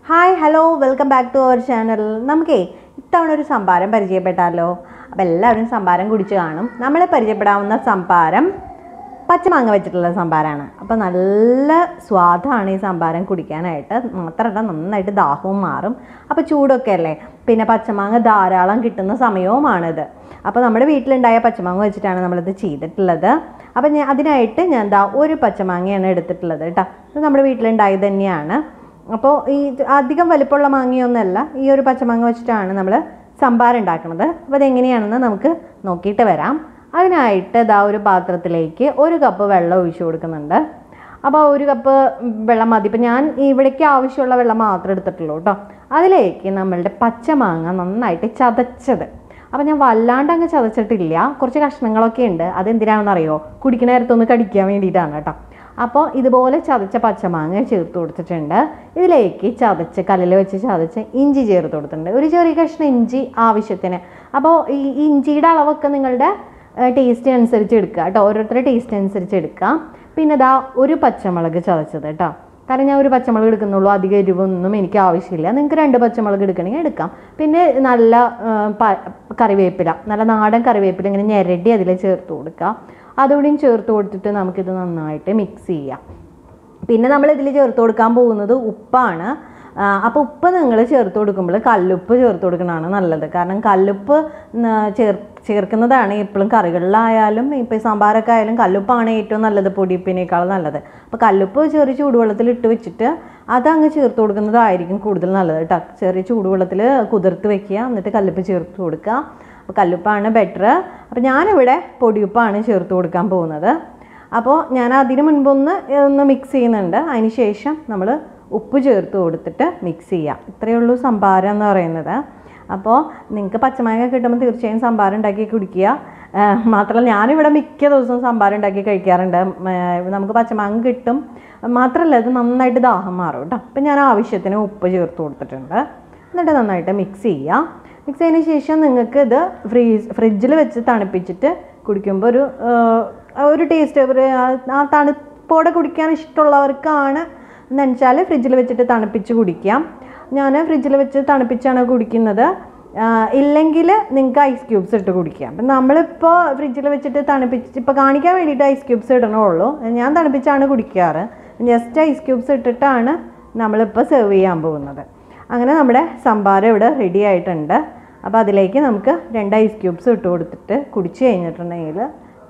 hi hello welcome back to our channel നമുക്കേ ഇത്തവണ ഒരു സംഭാരം പരിചയപ്പെട്ടാലോ അപ്പോൾ എല്ലാവരും സംഭാരം കുടിച്ച് കാണും നമ്മളെ പരിചയപ്പെടാവുന്ന സംഭാരം പച്ചമാങ്ങ വെച്ചിട്ടുള്ള സംഭാരമാണ് അപ്പോൾ നല്ല സ്വാദാണ് ഈ സംഭാരം കുടിക്കാനായിട്ട് മാത്രമല്ല നന്നായിട്ട് ദാഹവും മാറും അപ്പോൾ ചൂടൊക്കെ അല്ലേ പിന്നെ പച്ചമാങ്ങ ധാരാളം കിട്ടുന്ന സമയവുമാണിത് അപ്പോൾ നമ്മുടെ വീട്ടിലുണ്ടായ പച്ചമാങ്ങ വെച്ചിട്ടാണ് നമ്മളിത് ചെയ്തിട്ടുള്ളത് അപ്പോൾ ഞാൻ അതിനായിട്ട് ഞാൻ ദാ ഒരു പച്ചമാങ്ങയാണ് എടുത്തിട്ടുള്ളത് കേട്ടോ ഇത് നമ്മുടെ വീട്ടിലുണ്ടായത് തന്നെയാണ് അപ്പോൾ ഈ അധികം വലിപ്പമുള്ള മാങ്ങയൊന്നുമല്ല ഈ ഒരു പച്ചമാങ്ങ വെച്ചിട്ടാണ് നമ്മൾ സംഭാരം ഉണ്ടാക്കുന്നത് അപ്പോൾ അതെങ്ങനെയാണെന്ന് നമുക്ക് നോക്കിയിട്ട് വരാം അതിനായിട്ട് ഇതാ ഒരു പാത്രത്തിലേക്ക് ഒരു കപ്പ് വെള്ളം ഒഴിച്ചു കൊടുക്കുന്നുണ്ട് അപ്പോൾ ഒരു കപ്പ് വെള്ളം മതി ഇപ്പം ഞാൻ ഇവിടേക്ക് ആവശ്യമുള്ള വെള്ളം മാത്രമേ എടുത്തിട്ടുള്ളൂ കേട്ടോ അതിലേക്ക് നമ്മളുടെ പച്ചമാങ്ങ നന്നായിട്ട് ചതച്ചത് അപ്പം ഞാൻ വല്ലാണ്ട് അങ്ങ് ചതച്ചിട്ടില്ല കുറച്ച് കഷ്ണങ്ങളൊക്കെ ഉണ്ട് അതെന്തിനാണെന്ന് അറിയോ കുടിക്കുന്ന നേരത്തൊന്ന് കടിക്കാൻ വേണ്ടിയിട്ടാണ് കേട്ടോ അപ്പോൾ ഇതുപോലെ ചതച്ച പച്ചമാങ്ങ ചേർത്ത് കൊടുത്തിട്ടുണ്ട് ഇതിലേക്ക് ചതച്ച് കല്ലിൽ വെച്ച് ചതച്ച് ഇഞ്ചി ചേർത്ത് കൊടുത്തിട്ടുണ്ട് ഒരു ചെറിയ കഷ്ണം ഇഞ്ചി ആവശ്യത്തിന് അപ്പോൾ ഈ ഇഞ്ചിയുടെ അളവൊക്കെ നിങ്ങളുടെ ടേസ്റ്റ് അനുസരിച്ച് എടുക്കുക കേട്ടോ ഓരോരുത്തരുടെ ടേസ്റ്റ് അനുസരിച്ച് എടുക്കുക പിന്നെ ഇതാ ഒരു പച്ചമുളക് ചതച്ചത് കേട്ടോ കാരണം ഞാൻ ഒരു പച്ചമുളക് എടുക്കുന്നുള്ളൂ അധികം എരിവൊന്നും എനിക്ക് ആവശ്യമില്ല നിങ്ങൾക്ക് രണ്ട് പച്ചമുളക് എടുക്കണമെങ്കിൽ എടുക്കാം പിന്നെ നല്ല ആ, പ- കറിവേപ്പില നല്ല നാടൻ കറിവേപ്പില ഇങ്ങനെ ഞെരടി അതിൽ ചേർത്ത് കൊടുക്കുക അതുകൂടിയും ചേർത്ത് കൊടുത്തിട്ട് നമുക്കിത് നന്നായിട്ട് മിക്സ് ചെയ്യാം പിന്നെ നമ്മൾ ഇതിൽ ചേർത്ത് കൊടുക്കാൻ പോകുന്നത് ഉപ്പാണ് അപ്പോൾ ഉപ്പ് നിങ്ങൾ ചേർത്ത് കൊടുക്കുമ്പോൾ കല്ലുപ്പ് ചേർത്ത് കൊടുക്കുന്നതാണ് നല്ലത് കാരണം കല്ലുപ്പ് ന- ചേർ ചേർക്കുന്നതാണ് എപ്പോഴും കറികളിലായാലും ഇപ്പോൾ സാമ്പാറൊക്കെ ആയാലും കല്ലുപ്പാണ് ഏറ്റവും നല്ലത് പൊടിയുപ്പിനേക്കാൾ നല്ലത് അപ്പോൾ കല്ലുപ്പ് ചെറിയ ചൂടുവെള്ളത്തിൽ ഇട്ട് വെച്ചിട്ട് അതങ്ങ് ചേർത്ത് കൊടുക്കുന്നതായിരിക്കും കൂടുതൽ നല്ലത് കേട്ടോ ചെറിയ ചൂടുവെള്ളത്തിൽ കുതിർത്ത് വെക്കുക എന്നിട്ട് കല്ലുപ്പ് ചേർത്ത് കൊടുക്കുക അപ്പോൾ കല്ലുപ്പാണ് ബെറ്റർ അപ്പോൾ ഞാനിവിടെ പൊടിയുപ്പാണ് ചേർത്ത് കൊടുക്കാൻ പോകുന്നത് അപ്പോൾ ഞാൻ അതിന് മുൻപൊന്ന് ഒന്ന് മിക്സ് ചെയ്യുന്നുണ്ട് അതിന് ശേഷം നമ്മൾ ഉപ്പ് ചേർത്ത് കൊടുത്തിട്ട് മിക്സ് ചെയ്യാം ഇത്രയേ ഉള്ളൂ സംഭാരം എന്ന് പറയുന്നത് അപ്പോൾ നിങ്ങൾക്ക് പച്ചമാങ്ങ കിട്ടുമ്പോൾ തീർച്ചയായും സംഭാരം ഉണ്ടാക്കി കുടിക്കുക ആ, മാത്രമല്ല ഞാനിവിടെ മിക്ക ദിവസവും സംഭാരം ഉണ്ടാക്കി കഴിക്കാറുണ്ട് ഉം, ആ, നമുക്ക് പച്ചമാങ്ങ കിട്ടും മാത്രമല്ല ഇത് നന്നായിട്ട് ദാഹം മാറും കേട്ടോ അപ്പം ഞാൻ ആവശ്യത്തിന് ഉപ്പ് ചേർത്ത് കൊടുത്തിട്ടുണ്ട് എന്നിട്ട് നന്നായിട്ട് മിക്സ് ചെയ്യുക മിക്സ് ചെയ്തതിന് ശേഷം നിങ്ങൾക്ക് ഇത് ഫ്രീസ് ഫ്രിഡ്ജിൽ വെച്ച് തണുപ്പിച്ചിട്ട് കുടിക്കുമ്പോൾ ഒരു ആ, ഒരു ടേസ്റ്റ് ഒരു ആ- ആ തണുപ്പോടെ കുടിക്കാൻ ഇഷ്ടമുള്ളവർക്കാണ് എന്ന് വെച്ചാൽ ഫ്രിഡ്ജിൽ വെച്ചിട്ട് തണുപ്പിച്ച് കുടിക്കാം ഞാൻ ഫ്രിഡ്ജിൽ വെച്ച് തണുപ്പിച്ചാണ് കുടിക്കുന്നത് ഇല്ലെങ്കിൽ നിങ്ങൾക്ക് ഐസ് ക്യൂബ്സ് ഇട്ട് കുടിക്കാം അപ്പം നമ്മളിപ്പോൾ ഫ്രിഡ്ജിൽ വെച്ചിട്ട് തണുപ്പിച്ച് ഇപ്പോൾ കാണിക്കാൻ വേണ്ടിയിട്ട് ഐസ് ക്യൂബ്സ് ഇടണുള്ളൂ ഞാൻ തണുപ്പിച്ചാണ് കുടിക്കാറ് ജസ്റ്റ് ഐസ് ക്യൂബ്സ് ഇട്ടിട്ടാണ് നമ്മളിപ്പോൾ സെർവ് ചെയ്യാൻ പോകുന്നത് അങ്ങനെ നമ്മുടെ സംഭാരം ഇവിടെ റെഡി ആയിട്ടുണ്ട് അപ്പോൾ അതിലേക്ക് നമുക്ക് രണ്ട് ഐസ് ക്യൂബ്സ് ഇട്ട് കൊടുത്തിട്ട് കുടിച്ചു കഴിഞ്ഞിട്ടുണ്ടെങ്കിൽ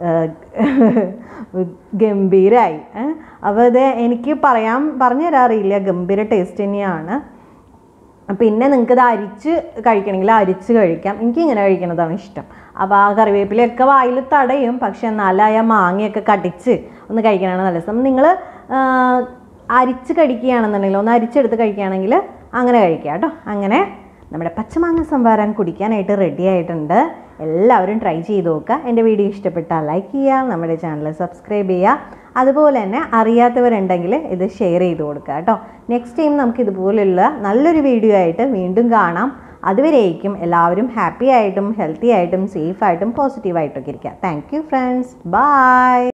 ഗംഭീരമായി അപ്പോൾ ഇത് എനിക്ക് പറയാൻ പറഞ്ഞു തരാൻ അറിയില്ല ഗംഭീര ടേസ്റ്റ് തന്നെയാണ് പിന്നെ നിങ്ങൾക്ക് ഇത് അരിച്ച് കഴിക്കണമെങ്കിൽ അരിച്ച് കഴിക്കാം എനിക്ക് ഇങ്ങനെ കഴിക്കുന്നതാണ് ഇഷ്ടം അപ്പോൾ ആ കറിവേപ്പിലയൊക്കെ വായിൽ തടയും പക്ഷെ എന്നാലും ആ മാങ്ങയൊക്കെ കടിച്ച് ഒന്ന് കഴിക്കാനാണ് നല്ല രസം നിങ്ങൾ അരിച്ച് കഴിക്കുകയാണെന്നുണ്ടെങ്കിൽ ഒന്ന് അരിച്ചെടുത്ത് കഴിക്കുകയാണെങ്കിൽ അങ്ങനെ കഴിക്കാം കേട്ടോ അങ്ങനെ നമ്മുടെ പച്ചമാങ്ങ സംഭാരം കുടിക്കാനായിട്ട് റെഡി ആയിട്ടുണ്ട് എല്ലാവരും ട്രൈ ചെയ്ത് നോക്കുക എൻ്റെ വീഡിയോ ഇഷ്ടപ്പെട്ടാൽ ലൈക്ക് ചെയ്യുക നമ്മുടെ ചാനൽ സബ്സ്ക്രൈബ് ചെയ്യുക അതുപോലെ തന്നെ അറിയാത്തവരുണ്ടെങ്കിൽ ഇത് ഷെയർ ചെയ്ത് കൊടുക്കുക കേട്ടോ നെക്സ്റ്റ് ടൈം നമുക്ക് ഇതുപോലുള്ള നല്ലൊരു വീഡിയോ ആയിട്ട് വീണ്ടും കാണാം അതുവരേക്കും എല്ലാവരും ഹാപ്പി ആയിട്ടും ഹെൽത്തി ആയിട്ടും സേഫ് ആയിട്ടും പോസിറ്റീവായിട്ടൊക്കെ ഇരിക്കുക താങ്ക് യു ഫ്രണ്ട്സ് ബൈ